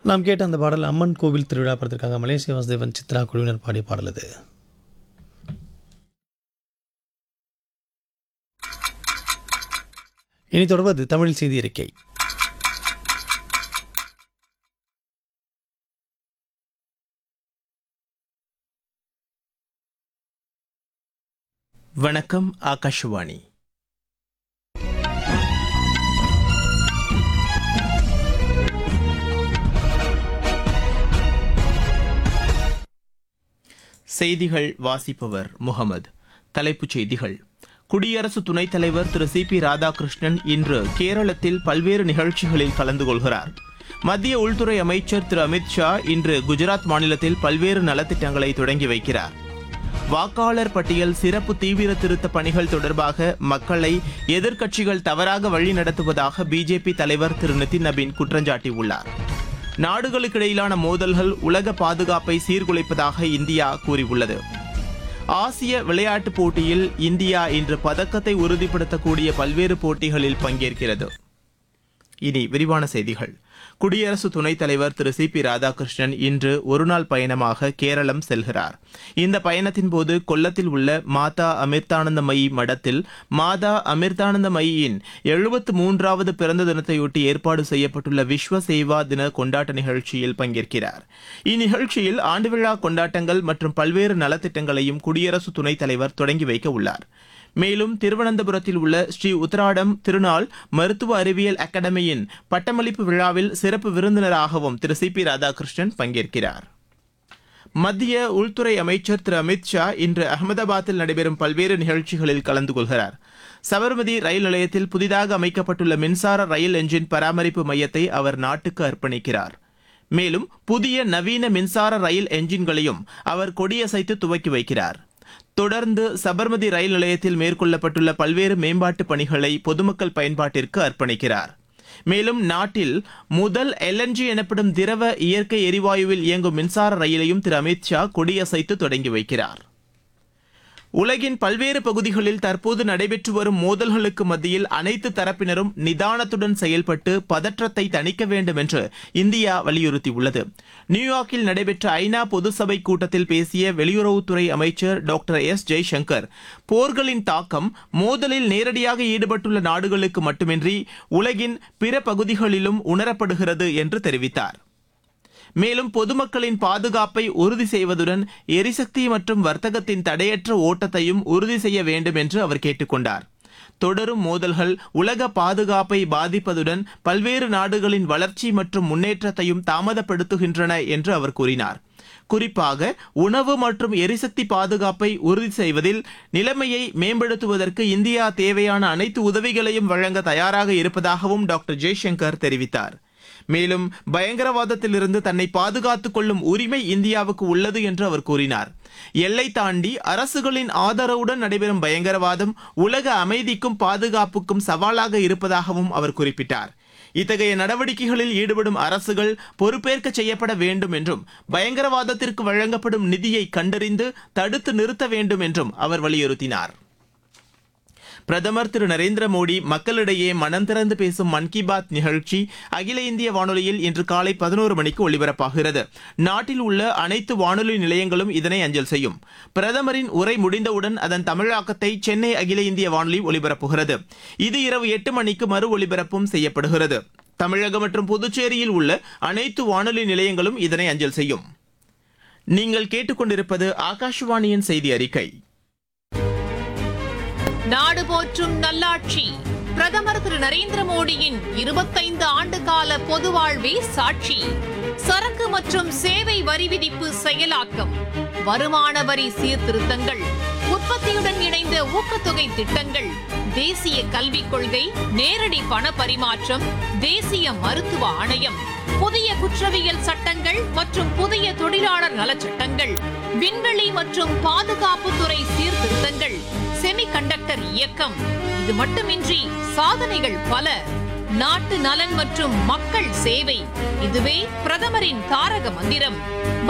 நாம் கேட்ட அந்த பாடல் அம்மன் கோவில் திருவிழா படத்திற்காக மலேசிய வாசுதேவன் சித்ரா குழுவினர் பாடிய பாடல் இது இனி தொடர்வது தமிழ் செய்தி அறிக்கை வணக்கம் ஆகாஷவாணி செய்திகள் வாசிப்பவர் முகமது தலைப்புச் செய்திகள் குடியரசு துணைத் தலைவர் திரு சி பி ராதாகிருஷ்ணன் இன்று கேரளத்தில் பல்வேறு நிகழ்ச்சிகளில் கலந்து கொள்கிறார் மத்திய உள்துறை அமைச்சர் திரு அமித் ஷா இன்று குஜராத் மாநிலத்தில் பல்வேறு நலத்திட்டங்களை தொடங்கி வைக்கிறார் வாக்காளர் பட்டியல் சிறப்பு தீவிர திருத்த பணிகள் தொடர்பாக மக்களை எதிர்க்கட்சிகள் தவறாக வழிநடத்துவதாக பிஜேபி தலைவர் திரு நிதின் நபீன் குற்றஞ்சாட்டியுள்ளார் நாடுகளுக்கிடையிலான மோதல்கள் உலக பாதுகாப்பை சீர்குலைப்பதாக இந்தியா கூறியுள்ளது ஆசிய விளையாட்டுப் போட்டியில் இந்தியா இன்று பதக்கத்தை உறுதிப்படுத்தக்கூடிய பல்வேறு போட்டிகளில் பங்கேற்கிறது இனி விரிவான செய்திகள் குடியரசு துணைத் தலைவர் திரு சி பி ராதாகிருஷ்ணன் இன்று ஒருநாள் பயணமாக கேரளம் செல்கிறார் இந்த பயணத்தின் போது கொல்லத்தில் உள்ள மாதா அமிர்தானந்தமயி மடத்தில் மாதா அமிர்தானந்தமயியின் எழுபத்து மூன்றாவது பிறந்த தினத்தையொட்டி ஏற்பாடு செய்யப்பட்டுள்ள விஸ்வ சேவா தின கொண்டாட்ட நிகழ்ச்சியில் பங்கேற்கிறார் இந்நிகழ்ச்சியில் ஆண்டு விழா கொண்டாட்டங்கள் மற்றும் பல்வேறு நலத்திட்டங்களையும் குடியரசு துணைத் தலைவர் தொடங்கி வைக்க உள்ளார் மேலும் திருவனந்தபுரத்தில் உள்ள ஸ்ரீ உத்தராடம் திருநாள் மருத்துவ அறிவியல் அகாடமியின் பட்டமளிப்பு விழாவில் சிறப்பு விருந்தினராகவும் திரு சி பி ராதாகிருஷ்ணன் பங்கேற்கிறார் மத்திய உள்துறை அமைச்சர் திரு அமித் ஷா இன்று அகமதாபாத்தில் நடைபெறும் பல்வேறு நிகழ்ச்சிகளில் கலந்து கொள்கிறார் சபர்மதி ரயில் நிலையத்தில் புதிதாக அமைக்கப்பட்டுள்ள மின்சார ரயில் என்ஜின் பராமரிப்பு மையத்தை அவர் நாட்டுக்கு அர்ப்பணிக்கிறார் மேலும் புதிய நவீன மின்சார ரயில் என்ஜின்களையும் அவர் கொடியசைத்து துவக்கி வைக்கிறார் தொடர்ந்து சபர்மதி ரயில் நிலையத்தில் மேற்கொள்ளப்பட்டுள்ள பல்வேறு மேம்பாட்டு பணிகளை பொதுமக்கள் பயன்பாட்டிற்கு அர்ப்பணிக்கிறார் மேலும் நாட்டில் முதல் எல்என்ஜி எனப்படும் திரவ இயற்கை எரிவாயுவில் இயங்கும் மின்சார ரயிலையும் திரு அமித் ஷா கொடியசைத்து தொடங்கி வைக்கிறார் உலகின் பல்வேறு பகுதிகளில் தற்போது நடைபெற்று வரும் மோதல்களுக்கு மத்தியில் அனைத்து தரப்பினரும் நிதானத்துடன் செயல்பட்டு பதற்றத்தை தணிக்க வேண்டும் என்று இந்தியா வலியுறுத்தியுள்ளது நியூயார்க்கில் நடைபெற்ற ஐநா பொதுசபை கூட்டத்தில் பேசிய வெளியுறவுத்துறை அமைச்சர் டாக்டர் எஸ் ஜெய்சங்கர் போர்களின் தாக்கம் மோதலில் நேரடியாக ஈடுபட்டுள்ள நாடுகளுக்கு மட்டுமின்றி உலகின் பிற பகுதிகளிலும் உணரப்படுகிறது என்று தெரிவித்தார் மேலும் பொதுமக்களின் பாதுகாப்பை உறுதி செய்வதுடன் எரிசக்தி மற்றும் வர்த்தகத்தின் தடையற்ற ஓட்டத்தையும் உறுதி செய்ய வேண்டும் என்று அவர் கேட்டுக்கொண்டார் தொடரும் மோதல்கள் உலக பாதுகாப்பை பாதிப்பதுடன் பல்வேறு நாடுகளின் வளர்ச்சி மற்றும் முன்னேற்றத்தையும் தாமதப்படுத்துகின்றன என்று அவர் கூறினார் குறிப்பாக உணவு மற்றும் எரிசக்தி பாதுகாப்பை உறுதி செய்வதில் நிலைமையை மேம்படுத்துவதற்கு இந்தியா தேவையான அனைத்து உதவிகளையும் வழங்க தயாராக இருப்பதாகவும் டாக்டர் ஜெய்சங்கர் தெரிவித்தார் மேலும் பயங்கரவாதத்திலிருந்து தன்னை பாதுகாத்துக் கொள்ளும் உரிமை இந்தியாவுக்கு உள்ளது என்று அவர் கூறினார் எல்லை தாண்டி அரசுகளின் ஆதரவுடன் நடைபெறும் பயங்கரவாதம் உலக அமைதிக்கும் பாதுகாப்புக்கும் சவாலாக இருப்பதாகவும் அவர் குறிப்பிட்டார் இத்தகைய நடவடிக்கைகளில் ஈடுபடும் அரசுகள் பொறுப்பேற்க செய்யப்பட வேண்டும் என்றும் பயங்கரவாதத்திற்கு வழங்கப்படும் நிதியை கண்டறிந்து தடுத்து நிறுத்த வேண்டும் என்றும் அவர் வலியுறுத்தினார் பிரதமர் திரு நரேந்திர மோடி மக்களிடையே மனம் திறந்து பேசும் மன் கி பாத் நிகழ்ச்சி அகில இந்திய வானொலியில் இன்று காலை பதினோரு மணிக்கு ஒலிபரப்பாகிறது நாட்டில் உள்ள அனைத்து வானொலி நிலையங்களும் இதனை அஞ்சல் செய்யும் பிரதமரின் உரை முடிந்தவுடன் அதன் தமிழாக்கத்தை சென்னை அகில இந்திய வானொலி ஒலிபரப்புகிறது இது இரவு எட்டு மணிக்கு மறு ஒலிபரப்பும் செய்யப்படுகிறது தமிழகம் மற்றும் புதுச்சேரியில் உள்ள அனைத்து வானொலி நிலையங்களும் இதனை அஞ்சல் செய்யும் நீங்கள் கேட்டுக்கொண்டிருப்பது ஆகாஷவாணியின் செய்தி அறிக்கை நாடு போற்றும் நல்லாட்சி பிரதமர் திரு நரேந்திர மோடியின் இருபத்தைந்து ஆண்டு கால பொது வாழ்வே சாட்சி சரக்கு மற்றும் சேவை வரி விதிப்பு செயலாக்கம் வருமான வரி சீர்திருத்தங்கள் உற்பத்தியுடன் இணைந்த ஊக்கத்தொகை திட்டங்கள் தேசிய கல்விக் கொள்கை நேரடி பண பரிமாற்றம் தேசிய மருத்துவ ஆணையம் புதிய குற்றவியல் சட்டங்கள் மற்றும் புதிய தொழிலாளர் நலச்சட்டங்கள் விண்வெளி மற்றும் பாதுகாப்புத்துறை சீர்திருத்தங்கள் செமிகண்டக்டர் இயக்கம் இது மட்டுமின்றி சாதனைகள் பல நாட்டு நலன் மற்றும் மக்கள் சேவை இதுவே பிரதமரின் தாரக மந்திரம்